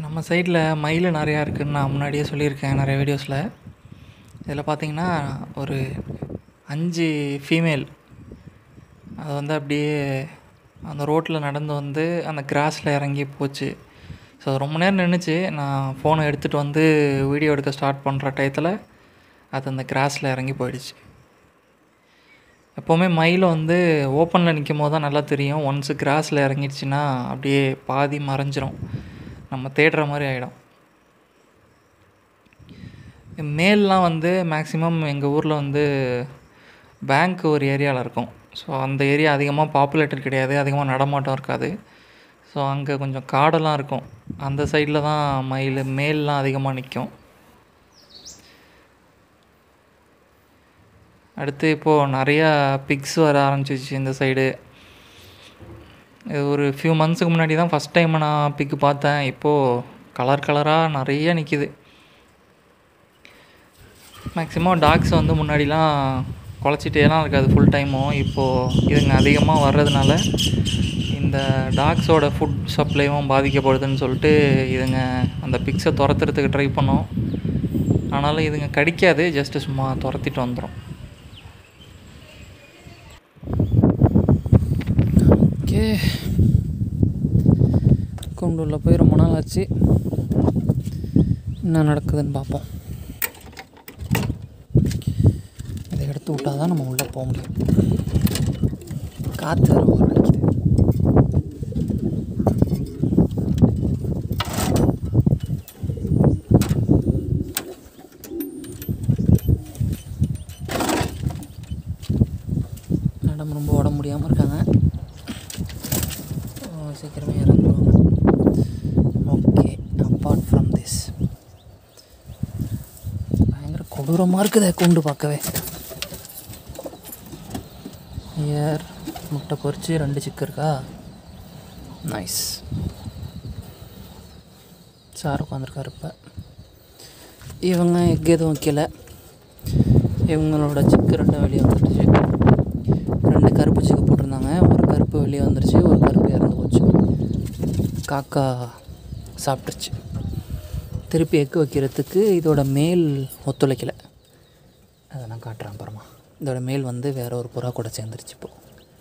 நம்ம சைடில் மயில் நிறையா இருக்குதுன்னு நான் முன்னாடியே சொல்லியிருக்கேன் நிறைய வீடியோஸில் இதில் பார்த்தீங்கன்னா ஒரு அஞ்சு ஃபீமேல் அது வந்து அப்படியே அந்த ரோட்டில் நடந்து வந்து அந்த கிராஸில் இறங்கி போச்சு ஸோ ரொம்ப நேரம் நின்றுச்சு நான் ஃபோனை எடுத்துகிட்டு வந்து வீடியோ எடுக்க ஸ்டார்ட் பண்ணுற டயத்தில் அது அந்த கிராஸில் இறங்கி போயிடுச்சு எப்போவுமே மயில் வந்து ஓப்பனில் நிற்கும் போது தான் நல்லா தெரியும் ஒன்ஸு கிராஸில் இறங்கிடுச்சின்னா அப்படியே பாதி மறைஞ்சிரும் நம்ம தேடுற மாதிரி ஆகிடும் மேல்லாம் வந்து மேக்ஸிமம் எங்கள் ஊரில் வந்து பேங்க் ஒரு ஏரியாவில் இருக்கும் ஸோ அந்த ஏரியா அதிகமாக பாப்புலேட்டட் கிடையாது அதிகமாக நடமாட்டம் இருக்காது ஸோ அங்கே கொஞ்சம் காடெல்லாம் இருக்கும் அந்த சைடில் தான் மயில் மேல்லாம் அதிகமாக நிற்கும் அடுத்து இப்போது நிறையா பிக்ஸ் வர ஆரம்பிச்சிச்சு இந்த சைடு இது ஒரு ஃபியூ மந்த்ஸுக்கு முன்னாடி தான் ஃபஸ்ட் டைம் நான் பிக்கு பார்த்தேன் இப்போது கலர் கலராக நிறைய நிற்கிது மேக்ஸிமம் டாக்ஸ் வந்து முன்னாடிலாம் குலைச்சிட்டேலாம் இருக்காது ஃபுல் டைமும் இப்போது இதுங்க அதிகமாக வர்றதுனால இந்த டாக்ஸோட ஃபுட் சப்ளைவும் பாதிக்கப்படுதுன்னு சொல்லிட்டு இதுங்க அந்த பிக்ஸை துரத்துறதுக்கு ட்ரை பண்ணோம் ஆனாலும் இதுங்க கடிக்காது ஜஸ்ட்டு சும்மா துரத்திட்டு வந்துடும் ஓகே கொண்டு உள்ள போய் ரொம்ப நாள் ஆச்சு என்ன நடக்குதுன்னு பார்ப்போம் இதை எடுத்து விட்டால் தான் நம்ம உள்ளே போக முடியும் காற்று வேறு ஒரு அடிக்குது மேடம் ரொம்ப உடம்பு முடியாமல் இருக்காங்க ஓ, சீக்கிரமே இறந்துருவாங்க ஓகே அப்பார்ட் ஃப்ரம் திஸ் பயங்கர கொடூரமாக இருக்குதே கூண்டு பார்க்கவே ஏர் முட்டை பொரிச்சு ரெண்டு சிக்கு இருக்கா நைஸ் சார் உட்காந்துருக்காரு இப்போ இவங்க எக் எதுவும் வைக்கல இவங்களோட சிக்கு ரெண்டும் வெளியே வந்துடுச்சு ரெண்டு கருப்பு சிக்கு போட்டிருந்தாங்க ஒரு கருப்பு வெளியே வந்துருச்சு ஒரு கருப்பு இறந்து போச்சு காக்கா சாப்பிட்டுருச்சு திருப்பி எக்கு வைக்கிறதுக்கு இதோட மேல் ஒத்துழைக்கலை அதை நான் காட்டுறேன் அப்புறமா இதோட மேல் வந்து வேற ஒரு புறா கூட சேர்ந்துருச்சு இப்போ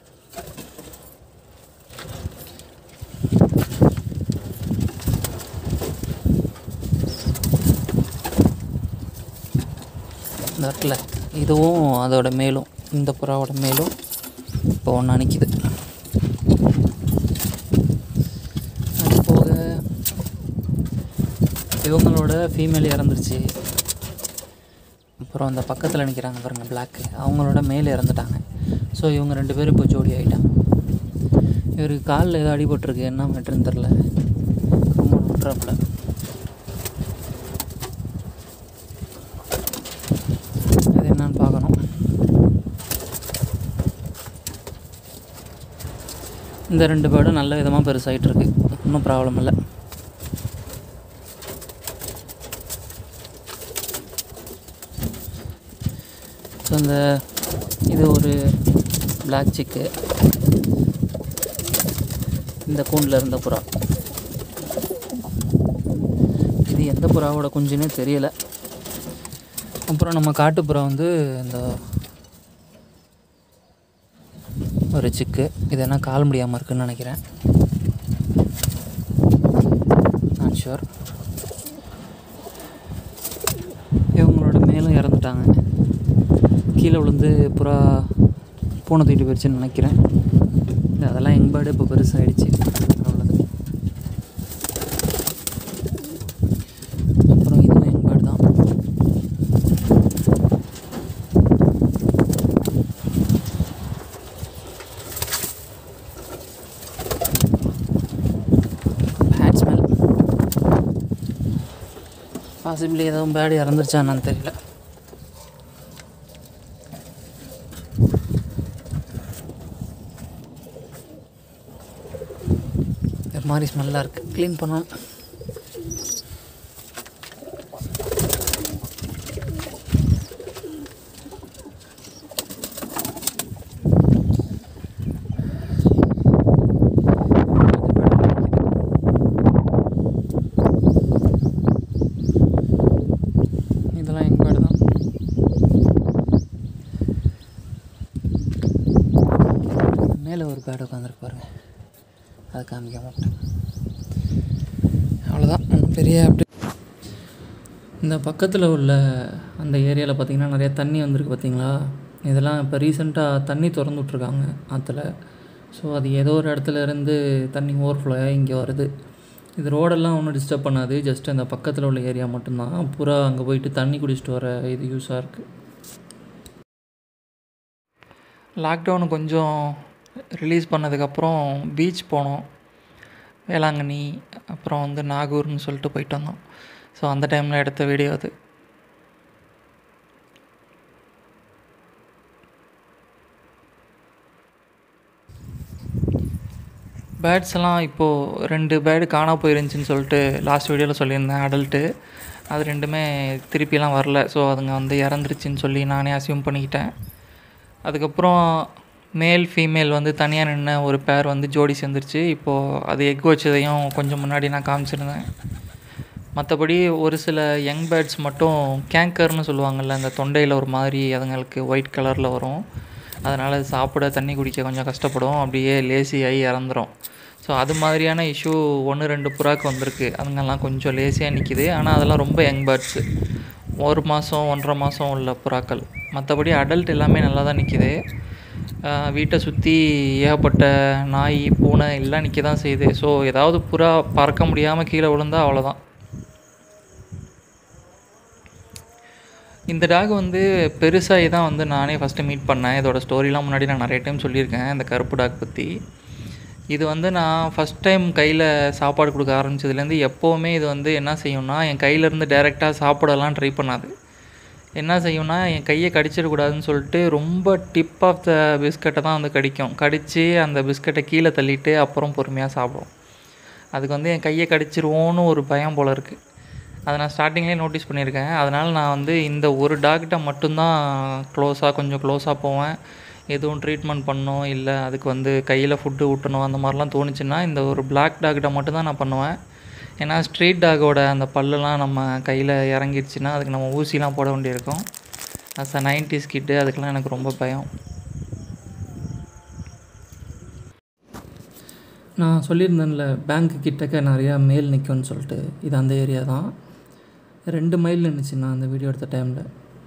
இந்த இருக்குல்ல இதுவும் அதோட மேலும் இந்த புறாவோட மேலும் இப்போ ஒன்றா நிற்கிது அது போக இவங்களோட ஃபீமேல் இறந்துருச்சு அப்புறம் அந்த பக்கத்தில் நிற்கிறாங்க பாருங்க பிளாக்கு அவங்களோட மேலே இறந்துட்டாங்க ஸோ இவங்க ரெண்டு பேரும் இப்போ ஜோடி ஆகிட்டாங்க இவருக்கு காலில் ஏதோ அடிபட்டிருக்கு என்ன மேட்ருன்னு தெரில ரொம்ப நுட்றாப்புல அது என்னன்னு பார்க்கணும் இந்த ரெண்டு பேர்டும் நல்ல விதமாக பெருசாகிட்டு இருக்கு ஒன்றும் ப்ராப்ளம் இல்லை ஸோ இந்த இது ஒரு பிளாக் சிக்கு இந்த கூண்டில் இருந்த புறா இது எந்த புறாவோட குஞ்சுன்னே தெரியலை அப்புறம் நம்ம காட்டுப்புறா வந்து இந்த ஒரு சிக்கு இது என்ன கால் முடியாமல் இருக்குன்னு நினைக்கிறேன் நாட் ஷுர் இவங்களோட மேலும் இறந்துட்டாங்க கீழே விழுந்து புறா பூனை தூக்கிட்டு போயிடுச்சுன்னு நினைக்கிறேன் இல்ல, அதெல்லாம் எங்கள் பேர்டு இப்போ பெருசாகிடுச்சு அவ்வளோது அப்புறம் இதுவும் எங்கள் பேர்டு தான் பேட் ஸ்மெல் பாசிபிளி எதுவும் பேடு இறந்துருச்சா என்னன்னு தெரியல ஒரு மாதிரி ஸ்மெல்லாக இருக்குது க்ளீன் பண்ணணும் காமிக்க மாட்டேன் அவ்வளோதான் ஒன்றும் பெரிய அப்படி இந்த பக்கத்தில் உள்ள அந்த ஏரியாவில் பார்த்தீங்கன்னா நிறைய தண்ணி வந்திருக்கு பார்த்தீங்களா இதெல்லாம் இப்போ ரீசெண்டாக தண்ணி திறந்து விட்ருக்காங்க ஆற்றுல ஸோ அது ஏதோ ஒரு இடத்துல இருந்து தண்ணி ஓவர்ஃப்ளோ ஆகி இங்கே வருது இது ரோடெல்லாம் ஒன்றும் டிஸ்டர்ப் பண்ணாது ஜஸ்ட் அந்த பக்கத்தில் உள்ள ஏரியா மட்டும்தான் புறா அங்கே போயிட்டு தண்ணி குடிச்சிட்டு வர இது யூஸாக இருக்குது லாக்டவுன் கொஞ்சம் ரிலீஸ் பண்ணதுக்கப்புறம் பீச் போனோம் வேளாங்கண்ணி அப்புறம் வந்து நாகூர்னு சொல்லிட்டு போயிட்டு வந்தோம் ஸோ அந்த டைமில் எடுத்த வீடியோ அது பேர்ட்ஸ் எல்லாம் இப்போது ரெண்டு பேர்டு காணா போயிருந்துச்சின்னு சொல்லிட்டு லாஸ்ட் வீடியோவில் சொல்லியிருந்தேன் அடல்ட்டு அது ரெண்டுமே திருப்பிலாம் வரல ஸோ அதுங்க வந்து இறந்துருச்சுன்னு சொல்லி நானே அசியூம் பண்ணிக்கிட்டேன் அதுக்கப்புறம் மேல் ஃபீமேல் வந்து தனியாக நின்ன ஒரு பேர் வந்து ஜோடி சேர்ந்துருச்சு இப்போது அது எக் வச்சதையும் கொஞ்சம் முன்னாடி நான் காமிச்சிருந்தேன் மற்றபடி ஒரு சில யங் பேர்ட்ஸ் மட்டும் கேங்கர்னு சொல்லுவாங்கள்ல அந்த தொண்டையில் ஒரு மாதிரி அதுங்களுக்கு ஒயிட் கலரில் வரும் அதனால் அது சாப்பிட தண்ணி குடிக்க கொஞ்சம் கஷ்டப்படும் அப்படியே லேசி ஆகி இறந்துரும் ஸோ அது மாதிரியான இஷ்யூ ஒன்று ரெண்டு புறாக்கு வந்திருக்கு அதுங்கெல்லாம் கொஞ்சம் லேசியாக நிற்கிது ஆனால் அதெல்லாம் ரொம்ப யங் பேர்ட்ஸு ஒரு மாதம் ஒன்றரை மாதம் உள்ள புறாக்கள் மற்றபடி அடல்ட் எல்லாமே நல்லா தான் நிற்கிது வீட்டை சுற்றி ஏகப்பட்ட நாய் பூனை எல்லாம் நிற்க தான் செய்யுது ஸோ ஏதாவது புறா பறக்க முடியாமல் கீழே விழுந்தா அவ்வளோதான் இந்த டாக் வந்து பெருசாகி தான் வந்து நானே ஃபஸ்ட்டு மீட் பண்ணேன் இதோட ஸ்டோரிலாம் முன்னாடி நான் நிறைய டைம் சொல்லியிருக்கேன் இந்த கருப்பு டாக் பற்றி இது வந்து நான் ஃபஸ்ட் டைம் கையில் சாப்பாடு கொடுக்க ஆரம்பிச்சதுலேருந்து எப்போவுமே இது வந்து என்ன செய்யும்னா என் கையிலேருந்து டைரெக்டாக சாப்பிடலாம் ட்ரை பண்ணாது என்ன செய்யும்னா என் கையை கடிச்சிடக்கூடாதுன்னு சொல்லிட்டு ரொம்ப டிப் ஆஃப் த பிஸ்கட்டை தான் வந்து கடிக்கும் கடித்து அந்த பிஸ்கட்டை கீழே தள்ளிட்டு அப்புறம் பொறுமையாக சாப்பிடும் அதுக்கு வந்து என் கையை கடிச்சிருவோன்னு ஒரு பயம் போல் இருக்குது அதை நான் ஸ்டார்டிங்லேயே நோட்டீஸ் பண்ணியிருக்கேன் அதனால் நான் வந்து இந்த ஒரு டாக்கிட்ட மட்டும்தான் க்ளோஸாக கொஞ்சம் க்ளோஸாக போவேன் எதுவும் ட்ரீட்மெண்ட் பண்ணணும் இல்லை அதுக்கு வந்து கையில் ஃபுட்டு ஊட்டணும் அந்த மாதிரிலாம் தோணுச்சுன்னா இந்த ஒரு பிளாக் டாக்கிட்ட மட்டும்தான் நான் பண்ணுவேன் ஏன்னா ஸ்ட்ரீட் டாகோட அந்த பல்லெல்லாம் நம்ம கையில் இறங்கிடுச்சுன்னா அதுக்கு நம்ம ஊசிலாம் போட வேண்டியிருக்கும் அஸ் அ நைன்டிஸ் கிட்டு அதுக்கெல்லாம் எனக்கு ரொம்ப பயம் நான் சொல்லியிருந்தேன்ல பேங்க்கு கிட்டக்க நிறையா மேல் நிற்கும்னு சொல்லிட்டு இது அந்த ஏரியா தான் ரெண்டு மைல் நின்றுச்சு நான் அந்த வீடியோ எடுத்த டைமில்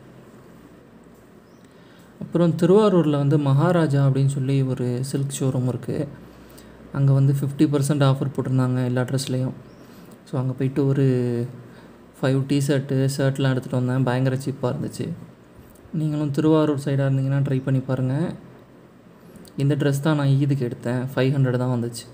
அப்புறம் திருவாரூரில் வந்து மகாராஜா அப்படின்னு சொல்லி ஒரு சில்க் ஷோரூம் இருக்குது அங்கே வந்து ஃபிஃப்டி பர்சன்ட் ஆஃபர் போட்டிருந்தாங்க எல்லா ட்ரெஸ்லேயும் ஸோ அங்கே போயிட்டு ஒரு ஃபைவ் டிஷர்ட்டு ஷர்ட்லாம் எடுத்துகிட்டு வந்தேன் பயங்கர சீப்பாக இருந்துச்சு நீங்களும் திருவாரூர் சைடாக இருந்தீங்கன்னா ட்ரை பண்ணி பாருங்கள் இந்த ட்ரெஸ் தான் நான் ஈதுக்கு எடுத்தேன் ஃபைவ் ஹண்ட்ரட் தான் வந்துச்சு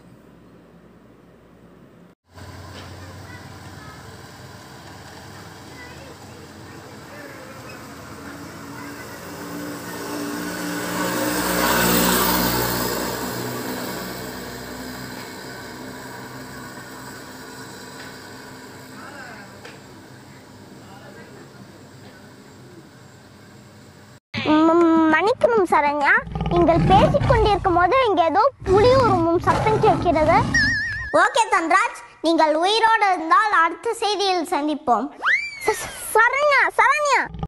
ம், மன்னிக்கணும் சரண்யா நீங்கள் பேசிக் கொண்டிருக்கும் போது இங்க ஏதோ புலி உருமும் சத்தம் கேட்கிறது ஓகே தன்ராஜ் நீங்கள் உயிரோடு இருந்தால் அடுத்த செய்தியில் சந்திப்போம் ச- ச- சரண்யா சரண்யா